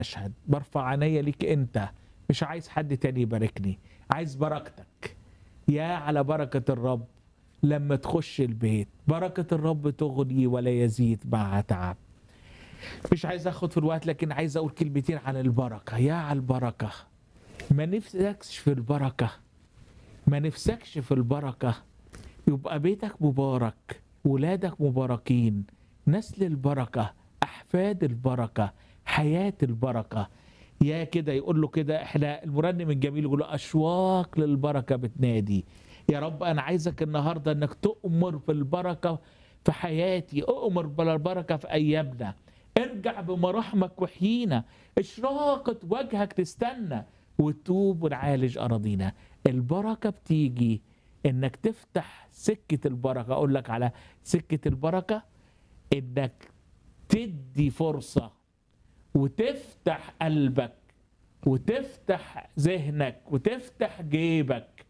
اشهد برفع عينيا ليك انت مش عايز حد تاني يباركني عايز بركتك يا على بركة الرب لما تخش البيت بركة الرب تغني ولا يزيد معها تعب مش عايز اخد في الوقت لكن عايز اقول كلمتين عن البركة يا على البركة ما نفسكش في البركة ما نفسكش في البركة يبقى بيتك مبارك ولادك مباركين نسل البركة أحفاد البركة حياة البركة يا كده يقول له كده احنا المرنم الجميل يقول له أشواق للبركة بتنادي يا رب أنا عايزك النهاردة أنك تؤمر بالبركة في حياتي أؤمر بالبركة في أيامنا ارجع بمراحمك وحيينا اشراقة وجهك تستنى وتوب ونعالج أراضينا البركة بتيجي انك تفتح سكة البركة اقول لك على سكة البركة انك تدي فرصة وتفتح قلبك وتفتح ذهنك وتفتح جيبك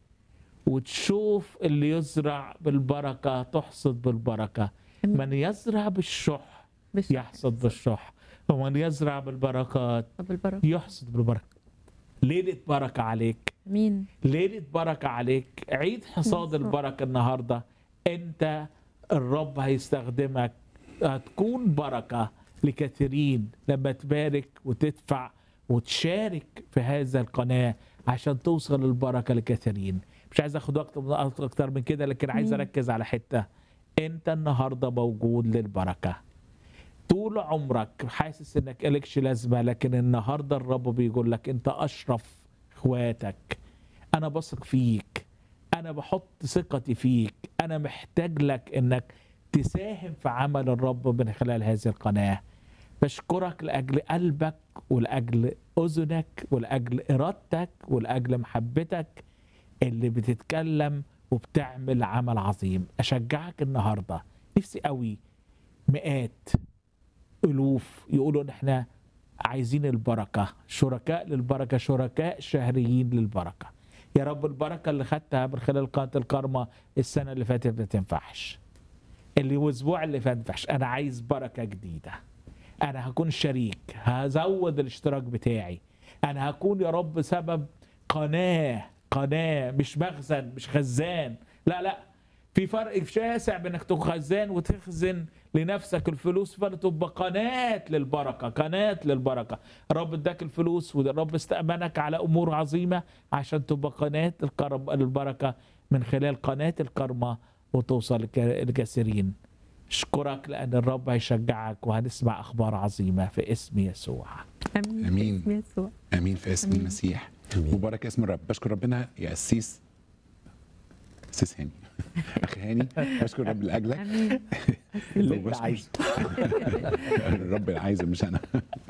وتشوف اللي يزرع بالبركة تحصد بالبركة من يزرع بالشح بالشح. يحصد بالشح ومن يزرع بالبركات بالبركه يحصد بالبركة ليلة بركة عليك امين ليلة بركة عليك عيد حصاد بالظبط. البركة النهاردة انت الرب هيستخدمك هتكون بركة لكثيرين لما تبارك وتدفع وتشارك في هذا القناة عشان توصل البركة لكثيرين مش عايز اخد وقت من- اكتر من كده لكن عايز مم. اركز على حتة انت النهاردة موجود للبركة طول عمرك حاسس انك الكش لازمه لكن النهارده الرب بيقول لك انت اشرف اخواتك انا بثق فيك انا بحط ثقتي فيك انا محتاج لك انك تساهم في عمل الرب من خلال هذه القناه بشكرك لاجل قلبك ولاجل اذنك ولاجل ارادتك ولاجل محبتك اللي بتتكلم وبتعمل عمل عظيم اشجعك النهارده نفسي قوي مئات الوف يقولوا ان احنا عايزين البركه شركاء للبركه شركاء شهريين للبركه يا رب البركه اللي خدتها من خلال قناه الكرمه السنه اللي فاتت ما تنفعش اللي الاسبوع اللي فات ما تنفعش انا عايز بركه جديده انا هكون شريك هزود الاشتراك بتاعي انا هكون يا رب سبب قناه قناه مش مخزن مش خزان لا لا في فرق شاسع بينك تكون خزان وتخزن لنفسك الفلوس فتبقى قناة للبركة قناة للبركة الرب اداك الفلوس والرب استأمنك على أمور عظيمة عشان تبقى قناة الكرم للبركة من خلال قناة الكرمة وتوصل لك- لكثيرين اشكرك لأن الرب هيشجعك وهنسمع أخبار عظيمة في اسم يسوع امين آمين. باسم يسوع امين في اسم آمين. المسيح آمين. مبارك اسم الرب بشكر ربنا يا قسيس قسيس هاني اخي هاني بشكر رب لاجلك امين اللي انت وبشكر- عايزه الرب اللي عايزه مش انا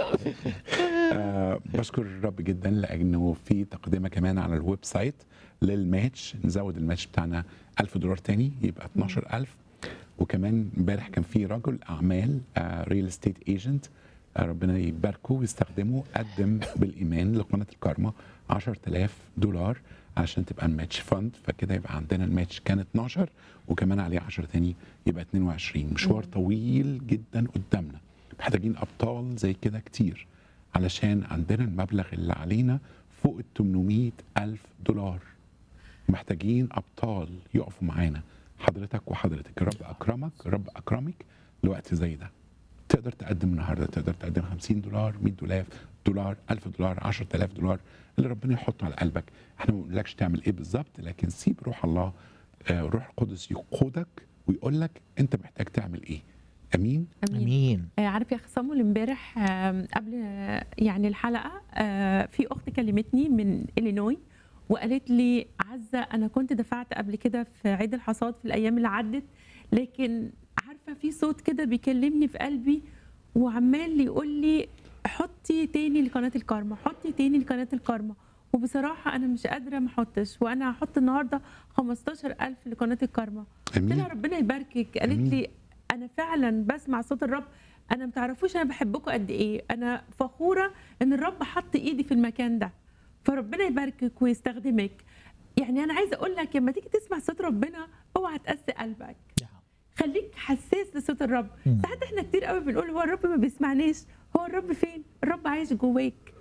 آه، بشكر الرب جدا لانه في تقدمه كمان على الويب سايت للماتش نزود الماتش بتاعنا 1000 دولار تاني يبقى 12000 وكمان امبارح كان في رجل اعمال ريل استيت ايجنت ربنا يباركه ويستخدمه قدم بالايمان لقناه الكارما 10000 دولار عشان تبقى الماتش فند فكده يبقى عندنا الماتش كان 12 وكمان عليه 10 تاني يبقى 22 مشوار طويل جدا قدامنا محتاجين ابطال زي كده كتير علشان عندنا المبلغ اللي علينا فوق ال 800 الف دولار محتاجين ابطال يقفوا معانا حضرتك وحضرتك الرب اكرمك الرب اكرمك لوقت زي ده تقدر تقدم النهارده تقدر تقدم 50 دولار 100 دولار دولار 1000 دولار 10000 دولار اللي ربنا يحطه على قلبك احنا ما بنقولكش تعمل ايه بالظبط لكن سيب روح الله آه، روح القدس يقودك ويقول لك انت محتاج تعمل ايه امين امين أمين آه، عارف يا اخي صامول امبارح آم، قبل آه، يعني الحلقه آه، في اخت كلمتني من الينوي وقالت لي عزه انا كنت دفعت قبل كده في عيد الحصاد في الايام اللي عدت لكن عارفه في صوت كده بيكلمني في قلبي وعمال يقول لي حطي تاني لقناه الكارما حطي تاني لقناه الكارما وبصراحه انا مش قادره ما احطش وانا هحط النهارده 15000 لقناه الكارما قلت لها امين ربنا يباركك قالت أمين. لي انا فعلا بسمع صوت الرب انا ما تعرفوش انا بحبكم قد ايه انا فخوره ان الرب حط ايدي في المكان ده فربنا يباركك ويستخدمك يعني انا عايزه اقول لك لما تيجي تسمع صوت ربنا اوعى تقسي قلبك نعم. خليك حساس لصوت الرب مم. ساعات احنا كتير قوي بنقول هو الرب ما بيسمعناش هو الرب فين الرب عايش جواك